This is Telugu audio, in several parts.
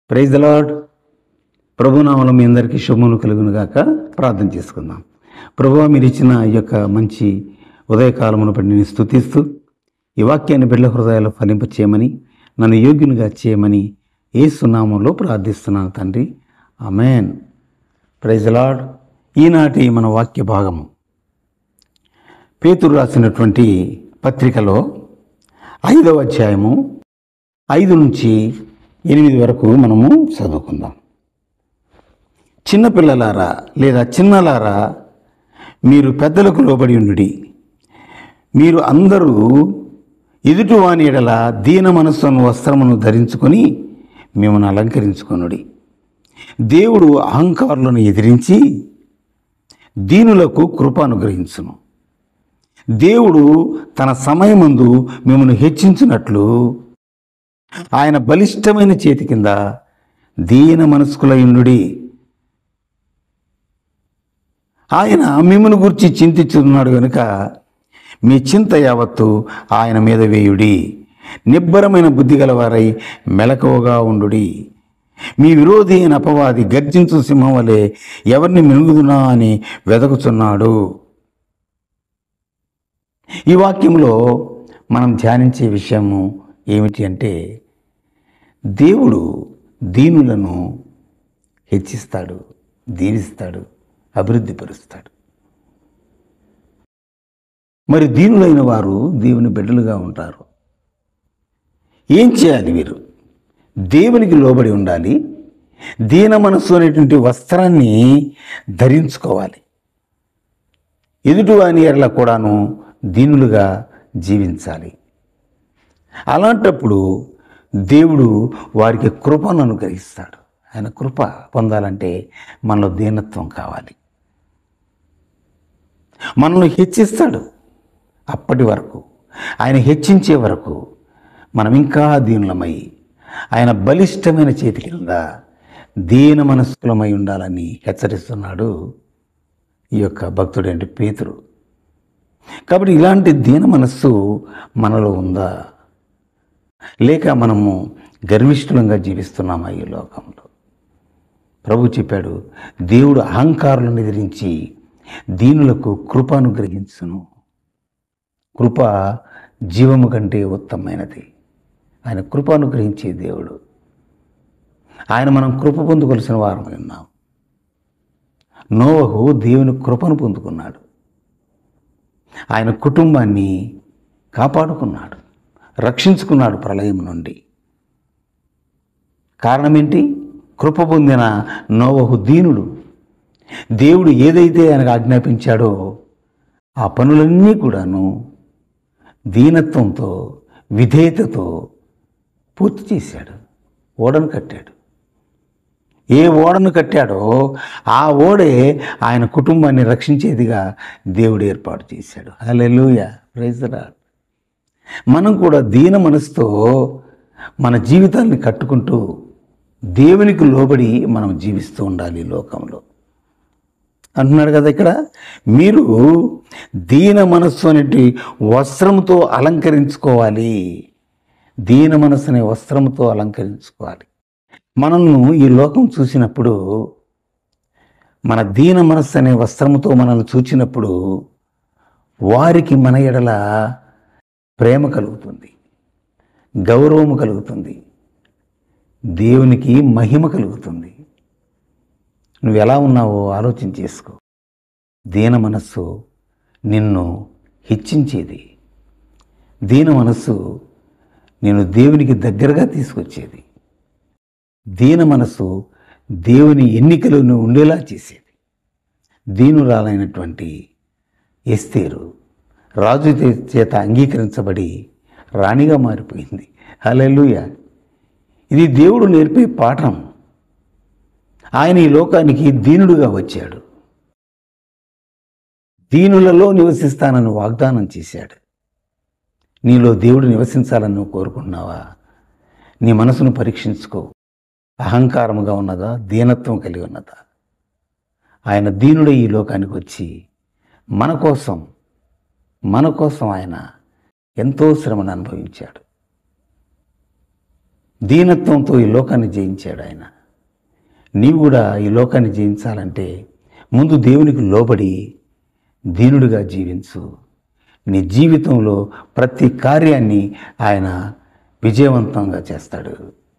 ప్రైజ్ ద లార్డ్ ప్రభునామలో మీ అందరికీ శుభములు కలుగును గాక ప్రార్థన చేసుకుందాం ప్రభు మీరు ఇచ్చిన ఈ యొక్క మంచి ఉదయకాలమును బట్టి నేను స్థుతిస్తూ ఈ వాక్యాన్ని బిడ్డ హృదయాలు ఫలింప చేయమని నన్ను యోగ్యునిగా చేయమని ఏ సునామంలో ప్రార్థిస్తున్నాను తండ్రి ఆమెన్ ప్రైజ్ ద లార్డ్ ఈనాటి మన వాక్య భాగము పేతురు రాసినటువంటి పత్రికలో ఐదవ అధ్యాయము ఐదు నుంచి ఎనిమిది వరకు మనము చదువుకుందాం చిన్నపిల్లలారా లేదా చిన్నలారా మీరు పెద్దలకు లోబడి ఉండుడి మీరు అందరూ ఎదుటివాని ఎడల దీన మనస్సును వస్త్రమును ధరించుకొని మిమ్మల్ని అలంకరించుకొనుడి దేవుడు అహంకారులను ఎదిరించి దీనులకు కృప అనుగ్రహించును దేవుడు తన సమయమందు మిమ్మల్ని హెచ్చించినట్లు ఆయన బలిష్టమైన చేతి కింద దీన మనస్కులయుండుడి ఆయన మిమ్మల్ని గురించి చింతించున్నాడు గనుక మీ చింత యావత్తు ఆయన మీద వేయుడి నిబ్బరమైన బుద్ధి గలవారై మెలకువగా ఉండుడి మీ విరోధి అయిన అపవాది గర్జించు సింహం వలె ఎవరిని మినుగుదునా అని వెదకుచున్నాడు ఈ వాక్యంలో మనం ధ్యానించే విషయము ఏమిటి అంటే దేవుడు దీనులను హెచ్చిస్తాడు దీవిస్తాడు అభివృద్ధిపరుస్తాడు మరి దీనులైన వారు దేవుని బిడ్డలుగా ఉంటారు ఏం చేయాలి వీరు దేవునికి లోబడి ఉండాలి దీన మనస్సు అనేటువంటి వస్త్రాన్ని ధరించుకోవాలి ఎదుటివాని ఎడల కూడాను దీనులుగా జీవించాలి అలాంటప్పుడు దేవుడు వారికి కృపను అనుగ్రహిస్తాడు ఆయన కృప పొందాలంటే మనలో దీనత్వం కావాలి మనల్ని హెచ్చిస్తాడు అప్పటి వరకు ఆయన హెచ్చించే వరకు మనం ఇంకా దీనులమై ఆయన బలిష్టమైన చేతి కింద దీన మనస్కులమై ఉండాలని హెచ్చరిస్తున్నాడు ఈ యొక్క భక్తుడంటే పేతురు కాబట్టి ఇలాంటి దీన మనస్సు మనలో ఉందా లేక మనము గర్విష్ఠులంగా జీవిస్తున్నామా ఈ లోకంలో ప్రభు చెప్పాడు దేవుడు అహంకారులను ఎదిరించి దీనులకు కృప అనుగ్రహించును కృప జీవము కంటే ఉత్తమమైనది ఆయన కృప అనుగ్రహించే దేవుడు ఆయన మనం కృప పొందుకొలిసిన వారమై ఉన్నాం నోవహు దేవుని కృపను పొందుకున్నాడు ఆయన కుటుంబాన్ని కాపాడుకున్నాడు రక్షించుకున్నాడు ప్రళయం నుండి కారణం ఏంటి కృప పొందిన నోవహు దీనుడు దేవుడు ఏదైతే ఆయనకు ఆజ్ఞాపించాడో ఆ పనులన్నీ కూడాను దీనత్వంతో విధేయతతో పూర్తి చేశాడు ఓడను కట్టాడు ఏ ఓడను కట్టాడో ఆ ఓడే ఆయన కుటుంబాన్ని రక్షించేదిగా దేవుడు ఏర్పాటు చేశాడు హల్లెలూయా ప్రైజ్ ద లార్డ్ మనం కూడా దీన మనసుతో మన జీవితాన్ని కట్టుకుంటూ దేవునికి లోబడి మనం జీవిస్తూ ఉండాలి ఈ లోకంలో అంటున్నాడు కదా ఇక్కడ మీరు దీన మనస్సు అనేటి వస్త్రముతో అలంకరించుకోవాలి దీన మనస్సు అనే వస్త్రముతో అలంకరించుకోవాలి మనల్ని ఈ లోకం చూసినప్పుడు మన దీన మనస్సు అనే వస్త్రముతో మనల్ని చూచినప్పుడు వారికి మన ఎడల ప్రేమ కలుగుతుంది గౌరవము కలుగుతుంది దేవునికి మహిమ కలుగుతుంది నువ్వు ఎలా ఉన్నావో ఆలోచన చేసుకో దీన మనస్సు నిన్ను హెచ్చించేది దీన మనస్సు నేను దేవునికి దగ్గరగా తీసుకొచ్చేది దీన మనస్సు దేవుని ఎన్నికలో నువ్వు ఉండేలా చేసేది దీనురాలైనటువంటి ఎస్తేరు రాజు చే- చేత అంగీకరించబడి రాణిగా మారిపోయింది హల్లెలూయా ఇది దేవుడు నేర్పే పాఠం ఆయన ఈ లోకానికి దీనుడుగా వచ్చాడు దీనులలో నివసిస్తానని వాగ్దానం చేశాడు నీలో దేవుడు నివసించాలని నువ్వు కోరుకుంటున్నావా నీ మనసును పరీక్షించుకో అహంకారముగా ఉన్నదా దీనత్వం కలిగి ఉన్నదా ఆయన దీనుడే ఈ లోకానికి వచ్చి మన కోసం మన కోసం ఆయన ఎంతో శ్రమను అనుభవించాడు దీనత్వంతో ఈ లోకాన్ని జయించాడు ఆయన నీవు కూడా ఈ లోకాన్ని జయించాలంటే ముందు దేవునికి లోబడి దీనుడిగా జీవించు నీ జీవితంలో ప్రతి కార్యాన్ని ఆయన విజయవంతంగా చేస్తాడు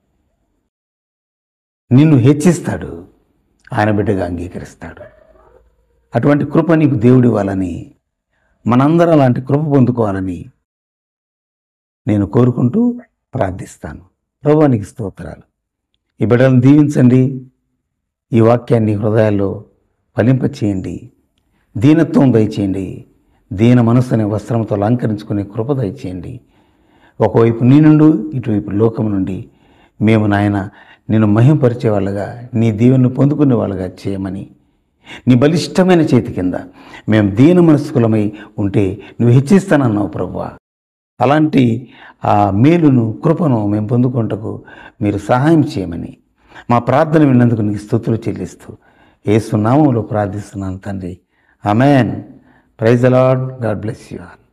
నిన్ను హెచ్చిస్తాడు ఆయన బిడ్డగా అంగీకరిస్తాడు అటువంటి కృప నీకు దేవుడి ఇవ్వాలని మనందరం అలాంటి కృప పొందుకోవాలని నేను కోరుకుంటూ ప్రార్థిస్తాను ప్రభానికి స్తోత్రాలు ఈ బిడ్డలను దీవించండి ఈ వాక్యాన్ని హృదయాల్లో ఫలింపచేయండి దీనత్వం దయచేయండి దీన మనస్సు అనే వస్త్రంతో అలంకరించుకునే కృప దయచేయండి ఒకవైపు నీ నుండి ఇటువైపు లోకం నుండి మేము నాయన నిన్ను మహింపరిచే వాళ్ళగా నీ దీవెనను పొందుకునే వాళ్ళగా చేయమని నీ బలిష్టమైన చేతి కింద మేము దీన మనస్కులమై ఉంటే నువ్వు హెచ్చిస్తానన్నావు ప్రభువా అలాంటి ఆ మేలును కృపను మేము పొందుకుంటకు మీరు సహాయం చేయమని మా ప్రార్థన విన్నందుకు నీకు స్థుతులు చెల్లిస్తూ ఏసునామంలో ప్రార్థిస్తున్నాను తండ్రి amen praise the Lord God bless you all